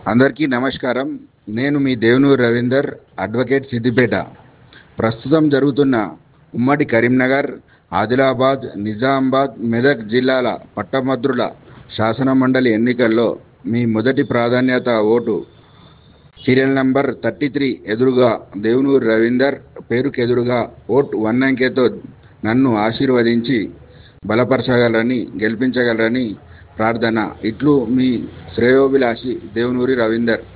అందరికీ నమస్కారం నేను మీ దేవునూరు రవీందర్ అడ్వకేట్ సిద్దిపేట ప్రస్తుతం జరుగుతున్న ఉమ్మడి కరీంనగర్ ఆదిలాబాద్ నిజామాబాద్ మెదక్ జిల్లాల పట్టభద్రుల శాసన మండలి ఎన్నికల్లో మీ మొదటి ప్రాధాన్యత vote serial number thirty three ఎదురుగా దేవునూరు రవీందర్ పేరుకు ఎదురుగా ఓట్ వన్ అంకెతో నన్ను ఆశీర్వదించి బలపరచగలరని గెలిపించగలరని ప్రార్థన ఇట్లు మీ శ్రేయోభిలాషి దేవునూరి రవీందర్